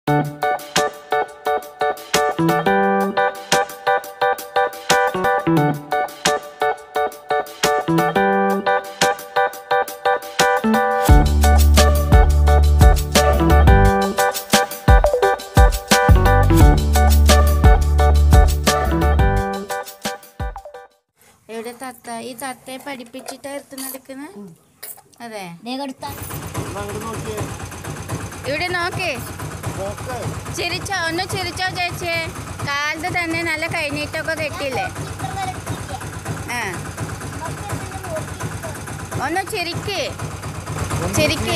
എവിടെ തത്ത ഈ തത്തയെ പഠിപ്പിച്ചിട്ടാ എടുത്ത് നടക്കുന്ന അതെ ഇവിടെ നോക്കേ ചിരിച്ചോ ഒന്ന് ചിരിച്ചോ ചേച്ചിയെ കാലത്ത് തന്നെ നല്ല കഴിഞ്ഞിട്ടൊക്കെ കെട്ടില്ലേ ആ ഒന്ന് ചിരിക്ക് ചിരിക്ക്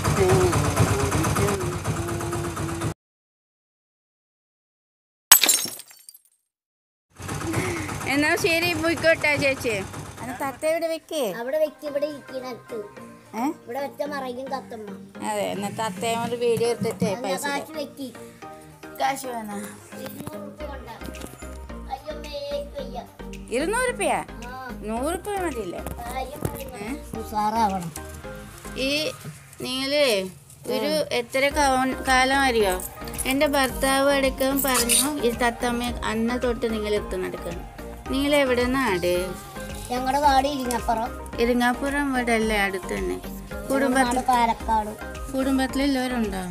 എന്നാ ശരി പോയിക്കോട്ടെ ചേച്ചി അത് തത്ത ഇവിടെ വെക്കേ അവിടെ വെച്ച് ഇവിടെ ഇരിക്കണത്ത് ഏ ഇവിടെ വെച്ച മറയും തത്തമ്മ അതെ എന്നാ തത്തയെ ഒരു വീഡിയോ എടുത്തിട്ടേ എന്നാ പൈസ കാശ് വെക്കി കാശ് വേണം ഇരുന്നൂറ് ഉറുപ്പ്യ കൊണ്ടാ അയ്യോ മേക്ക് വയ്യ ഇരുന്നൂറ് രൂപയാ ആ നൂറ് രൂപ മതിയില്ലേ കാര്യം പറയുന്നത് ഏ? ഉഷാറാവണം ഈ നിങ്ങള് ഒരു എത്ര കൗ- കാലം അറിയോ എൻ്റെ ഭർത്താവ് അടക്കം പറഞ്ഞു ഈ തത്തമ്മ അന്ന തൊട്ട് നിങ്ങൾ എത്തു നടക്കണം നിങ്ങൾ എവിടെ നാട് ഞങ്ങളുടെ നാട് ഇരിങ്ങപ്പുറം ഇരിങ്ങാപ്പുറം ഇവിടെ അല്ലേ അടുത്ത് തന്നെ കുടുംബത്തിൽ നാട് പാലക്കാട് കുടുംബത്തിലെല്ലാവരുണ്ടോ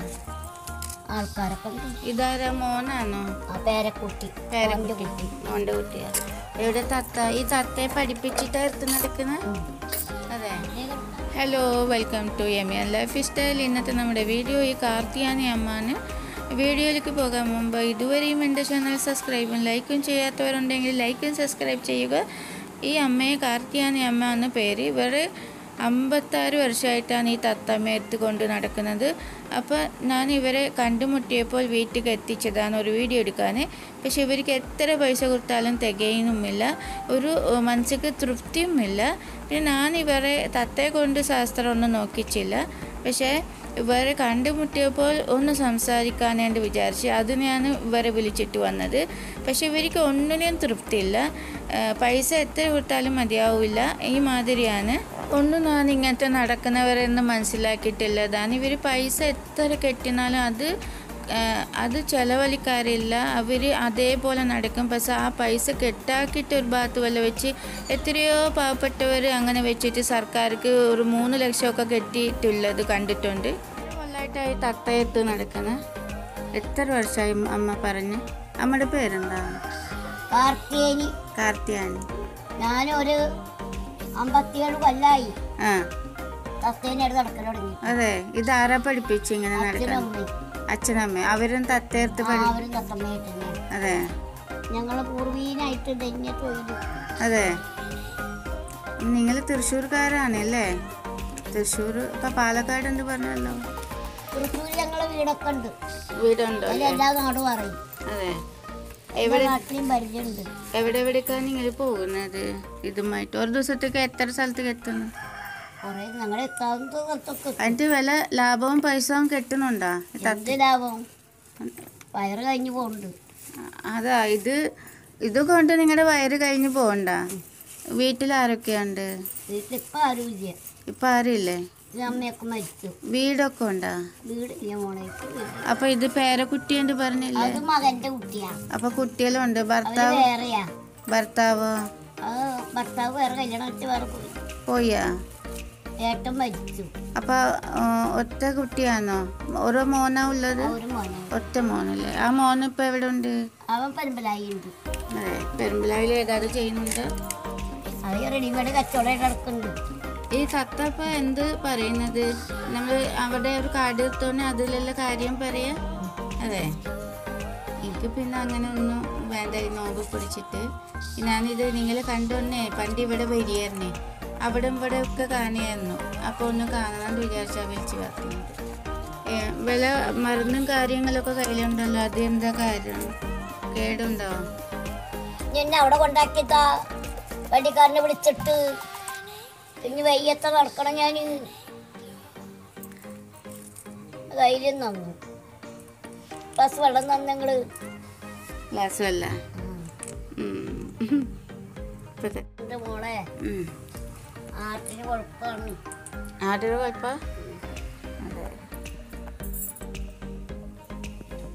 ആൾക്കാരൊക്കെ ഉണ്ട്. ഇതാരാ മോനാണോ ആ പേരക്കുട്ടി പേരക്കുട്ടി കുട്ടി മോൻ്റെ കുട്ടിയാ എവിടെ തത്ത ഈ തത്തയെ പഠിപ്പിച്ചിട്ടാ എടുത്ത് നടക്കുന്ന അതെ hello welcome to M N lifestyle ഇന്നത്തെ നമ്മുടെ വീഡിയോ ഈ കാർത്തിയാനി അമ്മാണ് വീഡിയോയിലേക്ക് പോകാൻ മുമ്പ് ഇതുവരെയും എൻ്റെ ചാനൽ സബ്സ്ക്രൈബും ലൈക്കും ചെയ്യാത്തവരുണ്ടെങ്കിൽ ലൈക്കും സബ്സ്ക്രൈബ് ചെയ്യുക ഈ അമ്മയെ കാർത്തിയാനി അമ്മ എന്ന പേര് ഇവർ അമ്പത്താറ് വർഷമായിട്ടാണ് ഈ തത്തമ്മ എടുത്തുകൊണ്ട് നടക്കുന്നത് അപ്പോൾ ഞാൻ ഇവരെ കണ്ടുമുട്ടിയപ്പോൾ വീട്ടിൽ എത്തിച്ചതാണ് ഒരു വീഡിയോ എടുക്കാൻ പക്ഷെ ഇവർക്ക് എത്ര പൈസ കൊടുത്താലും തികയുന്നുമില്ല ഒരു ഏഹ്, മനസ്സിക്ക് തൃപ്തിയുമില്ല പിന്നെ ഞാൻ ഇവരെ തത്തയെ കൊണ്ട് ശാസ്ത്രമൊന്നും നോക്കിച്ചില്ല പക്ഷേ ഇവരെ കണ്ടുമുട്ടിയപ്പോൾ ഒന്ന് സംസാരിക്കാൻ വേണ്ടി വിചാരിച്ചു അതിനാണ് ഇവരെ വിളിച്ചിട്ട് വന്നത് പക്ഷെ ഇവർക്ക് ഒന്നിനും തൃപ്തിയില്ല ഏഹ് പൈസ എത്ര കൊടുത്താലും മതിയാവില്ല ഈ മാതിരിയാണ് ഒന്നും ഞാൻ ഇങ്ങനത്തെ നടക്കുന്നവരെന്ന് മനസ്സിലാക്കിയിട്ടില്ല അതാണ് ഇവർ പൈസ എത്ര കെട്ടിനാലും അത് ഏഹ് അത് ചിലവഴിക്കാറില്ല അവർ അതേപോലെ നടക്കും പക്ഷെ ആ പൈസ കെട്ടാക്കിയിട്ട് ഒരു ഭാഗത്ത് വല്ല വെച്ച് എത്രയോ പാവപ്പെട്ടവർ അങ്ങനെ വെച്ചിട്ട് സർക്കാർക്ക് ഒരു മൂന്ന് ലക്ഷമൊക്കെ കെട്ടിയിട്ടുള്ളത് കണ്ടിട്ടുണ്ട് കൊല്ലായിട്ടായി തത്തയത്ത് നടക്കുന്ന എത്ര വർഷമായി അമ്മ പറഞ്ഞ് അമ്മയുടെ പേരെന്താ കാർത്തിയേനി കാർത്തിയാനി ഞാനൊരു അമ്പത്തിയേഴ് കൊല്ലായി ആ തത്തേനായിട്ട് നടക്കാൻ തുടങ്ങി അതെ ഇതാരാ പഠിപ്പിച്ച് ഇങ്ങനെ നടക്കണം അച്ഛനമ്മയും അച്ഛനമ്മ അവരും തത്തയത്ത് പഠി അവരും തത്തമ്മയായിട്ട് തന്നെയാണ് അതെ ഞങ്ങൾ പൂർവീനായിട്ട് തന്നെ തൊഴിൽ അതെ നിങ്ങൾ തൃശ്ശൂർക്കാരാണല്ലേ തൃശ്ശൂർ ഇപ്പൊ പാലക്കാട് എന്ന് പറഞ്ഞല്ലോ തൃശ്ശൂർ ഞങ്ങളെ വീടൊക്കെ ഉണ്ട് വീടുണ്ടോ അതിൽ അല്ലേ? എല്ലാ നാടും അറിയും അതെ എല്ലാ എവിടെ നാട്ടിലും പരിചയമുണ്ട് എവിടെ എവിടേക്കാണ് നിങ്ങൾ പോകുന്നത് ഇതുമായിട്ട് ഒരു ദിവസത്തേക്ക് എത്ര സ്ഥലത്തേക്ക് എത്തുന്നു കുറെ ഞങ്ങൾ എത്താവുന്ന സ്ഥലത്തൊക്കെ എത്തും. അതിന്റെ വില ലാഭവും പൈസവും കിട്ടുന്നുണ്ടോ ഈ തത്ത- എന്ത് ലാഭം വയറ് കഴിഞ്ഞ് പോകുന്നുണ്ട് അതാ ഇത് ഇത് കൊണ്ട് നിങ്ങളുടെ വയറ് കഴിഞ്ഞ് പോകണ്ട വീട്ടിൽ ആരൊക്കെയുണ്ട് വീട്ടിലിപ്പം ആരും ഇല്ല ഇപ്പൊ ആരില്ലേ ഇത് അമ്മയൊക്കെ മരിച്ചു വീടൊക്കെ ഉണ്ടോ വീടില്ല മോളെ ഇപ്പൊ വീട്. അപ്പൊ ഇത് പേരക്കുട്ടി എന്ന് പറഞ്ഞില്ലേ അത് മകന്റെ കുട്ടിയാ അപ്പൊ കുട്ടികളുണ്ട് അവര് ഭർത്താവ് വേറെയാ ഭർത്താവോ അത് ഭർത്താവ് വേറെ കല്യാണം വെച്ച് വേറെ പോയി പോയാ ഏട്ടൻ മരിച്ചു അപ്പൊ ആ, ഒറ്റ കുട്ടിയാണോ ഓരോ മോനാ ഉള്ളത് ആ ഒരു മോനെ ഒറ്റ മോനല്ലേ ആ മോൻ ഇപ്പൊ എവിടെ ഉണ്ട് അവൻ പരമ്പലായി ഉണ്ട് അതെ പെരുമ്പലാവിൽ ഏതാണ്ട് ചെയ്യുന്നുണ്ട് അത് റെഡിമേഡ് കച്ചവടമായിട്ട് നടക്കുന്നുണ്ട് ഈ തത്തപ്പ എന്ത് പറയുന്നത് നമ്മൾ അവിടെ ഒരു കാർഡ് എടുത്തോണ്ട് അതിലുള്ള കാര്യം പറയാ അതെ എനിക്ക് പിന്നെ അങ്ങനെ ഒന്നും വേണ്ട ഈ നോമ്പ് പിടിച്ചിട്ട് ഞാനിത് നിങ്ങൾ കണ്ടോന്നേ പണ്ട് ഇവിടെ വരികയായിരുന്നേ അവിടെ ഇവിടെ ഒക്കെ കാണിയായിരുന്നു അപ്പോൾ ഒന്ന് കാണണമെന്ന് വിചാരിച്ചാൽ വിളിച്ച് പറഞ്ഞത് ഏ, വില മരുന്നും കാര്യങ്ങളൊക്കെ കയ്യിലുണ്ടല്ലോ അത് എന്താ കാര്യം കേടുണ്ടോ എന്നെ അവിടെ കൊണ്ടാക്കിയതാ വണ്ടിക്കാരനെ വിളിച്ചിട്ട് പിന്നെ വയ്യത്ത നടക്കണം ഞാൻ ധൈര്യം തന്നു ബസ് വെള്ളം തന്നങ്ങള് ഗ്ലാസ് അല്ല ഇപ്പത്തെ എൻ്റെ മോളെ ഉം. ആട്ടിന് കുഴപ്പമാണ് ആട്ടൊരു കുഴപ്പ അതെ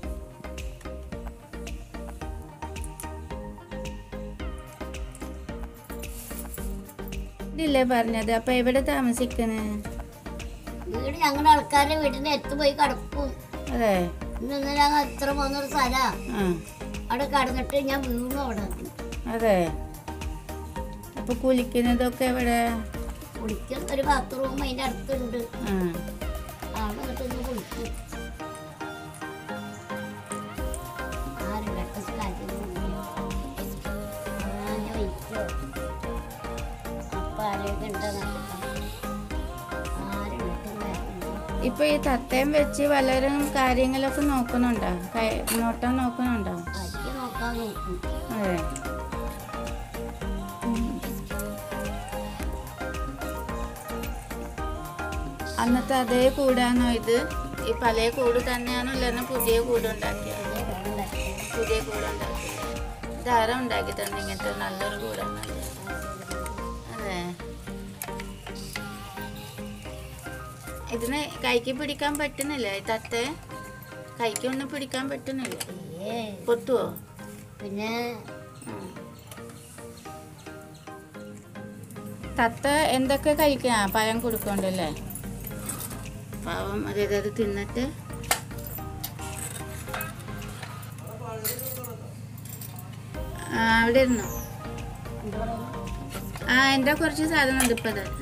ഇതില്ലേ പറഞ്ഞത് അപ്പൊ എവിടെ താമസിക്കണേ വീട് ഞങ്ങളുടെ ആൾക്കാരുടെ വീടിന്റെ അടുത്ത് പോയി കിടക്കും അതെ ഇന്ന് ഇന്നലെ ഞങ്ങൾ എത്ര പോകുന്നൊരു സ്ഥലാ ആ അവിടെ കിടന്നിട്ട് ഞാൻ വീണു അവിടെ അതെ അപ്പൊ കുളിക്കുന്നതൊക്കെ എവിടെ കുളിക്കുന്ന ഒരു ബാത്റൂം അതിന്റെ അടുത്തുണ്ട് ആ അവിടെ എന്നിട്ട് ഒന്ന് കുളിക്കും ആരും കട്ടസ് അപ്പൊ ആരെയൊക്കെ ഉണ്ടെന്ന് ആരും കിട്ടുന്നില്ല ഇപ്പൊ ഈ തത്തയും വെച്ച് പലരും കാര്യങ്ങളൊക്കെ നോക്കുന്നുണ്ടോ കൈ- നോട്ടം നോക്കുന്നുണ്ടോ അരി നോക്കാൻ നോക്കും അതെ ഉം. അന്നത്തെ അതേ കൂടാണോ ഇത് ഈ പഴയ കൂട് തന്നെയാണോ ഇല്ലെന്ന് പുതിയ കൂട് ഉണ്ടാക്കിയത് അതേ വേണ്ട പുതിയ കൂട് ഉണ്ടാക്കിയത് ഇതാരം ഉണ്ടാക്കി തന്നെ ഇങ്ങനത്തെ നല്ലൊരു കൂടാണല്ലേ അതെ ഇതിന് കൈക്ക് പിടിക്കാൻ പറ്റുന്നില്ല ഈ തത്ത കൈക്കൊന്നും പിടിക്കാൻ പറ്റുന്നില്ല ഏ പൊത്തുവോ പിന്നെ ഉം. തത്ത എന്തൊക്കെ കഴിക്കാ പഴം കൊടുക്കണ്ടല്ലേ പാവം അതായത് അത് തിന്നിട്ട് ആ അവിടെ ഇരുന്നു എന്താ പറയുക ആ എൻ്റെ കുറച്ച് സാധനം ഉണ്ട് ഇപ്പം അത്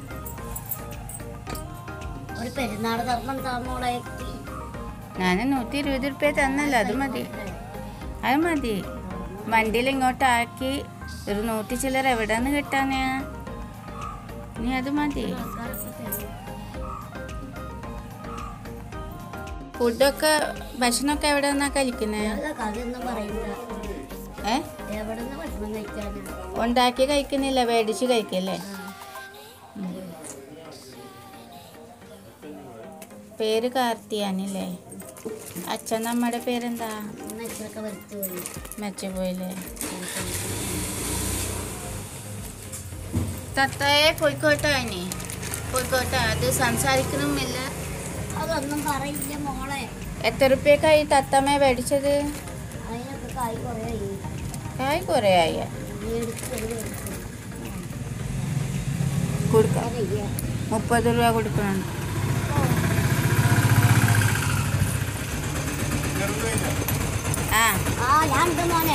ഒരു പെരുന്നാൾ ധർമ്മം താമോളെ ഞാൻ നൂറ്റി ഇരുപത് റുപ്യ തന്നല്ലോ അത് മതി അത് മതി വണ്ടിയിൽ ഇങ്ങോട്ടാക്കി ഒരു നൂറ്റി ചില്ലറ എവിടെ നിന്ന് കിട്ടാനാ നീ അത് മതി ഫുഡൊക്കെ ഭക്ഷണമൊക്കെ എവിടെ നിന്നാ കഴിക്കുന്നേ കഥയൊന്നും പറയില്ല ഏ എവിടെ നിന്ന് ഭക്ഷണം കഴിക്കാനാ ഉണ്ടാക്കി കഴിക്കുന്നില്ല മേടിച്ച് കഴിക്കല്ലേ പേര് കാർത്തിയാനല്ലേ അച്ഛൻ നമ്മുടെ പേരെന്താ ഇന്ന് ഇത്രയൊക്കെ വരുത്തു പോയി മെച്ചപ്പോയില്ലേ തത്തയെ പോയിക്കോട്ടെ ഇനി പോയിക്കോട്ടെ അത് സംസാരിക്കണമില്ല അതൊന്നും പറയില്ല മോളെ എത്ര റുപ്യക്കായി തത്തമ്മ മേടിച്ചത് അതിനൊക്കെ കായ് കുറേ ആയി കായ് കുറേ ആയി മേടിച്ച് ഒരു മേടിച്ചു കൊടുക്കാം അതയ്യ മുപ്പത് രൂപ കൊടുക്കണം ആ ആ ഞാൻ ഉണ്ട് മോനെ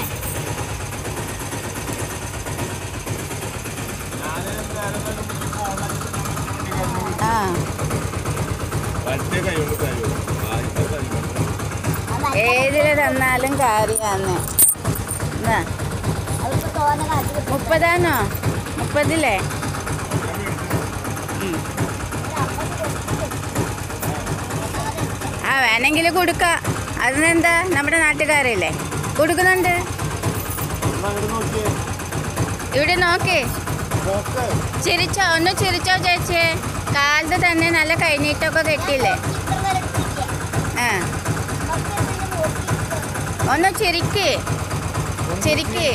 ആ മറ്റേ കൈ കൊണ്ട് തരുമോ ആദ്യത്തെ കൈ കൊണ്ട് അതല്ല ഏതില് തന്നാലും കാര്യാന്ന് എന്നാ അവർക്ക് തോന്നെ കാശ് കിട്ടും മുപ്പതാണോ മുപ്പതില്ലേ ഉം. ആ വേണമെങ്കിൽ കൊടുക്കാം അതിനെന്താ നമ്മുടെ നാട്ടുകാരല്ലേ കൊടുക്കുന്നുണ്ട് അങ്ങോട്ട് നോക്കിയേ ഇവിടെ നോക്കേ നോക്ക് ചിരിച്ചോ ഒന്ന് ചിരിച്ചോ ചേച്ചി കാലത്ത് തന്നെ നല്ല കൈനീട്ടൊക്കെ കെട്ടിയില്ലേ ഇത്ര വില കിട്ടില്ല ആ നമുക്ക് എന്തെങ്കിലും നോക്കിയിട്ട് ഒന്ന് ചിരിക്ക് ചിരിക്ക്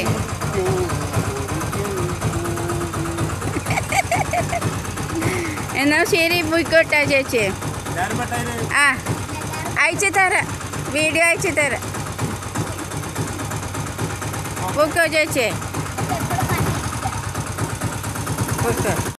എന്നാ ശരി പോയിക്കോട്ടെ ചേച്ചി ഞാൻ പെട്ടതിന് ആ അയച്ചു തരാം വീഡിയോ അയച്ചു തരാം പോയിക്കോ ചേച്ചി എപ്പോഴും മനസ്സിലാക്കാം പോയിക്കോ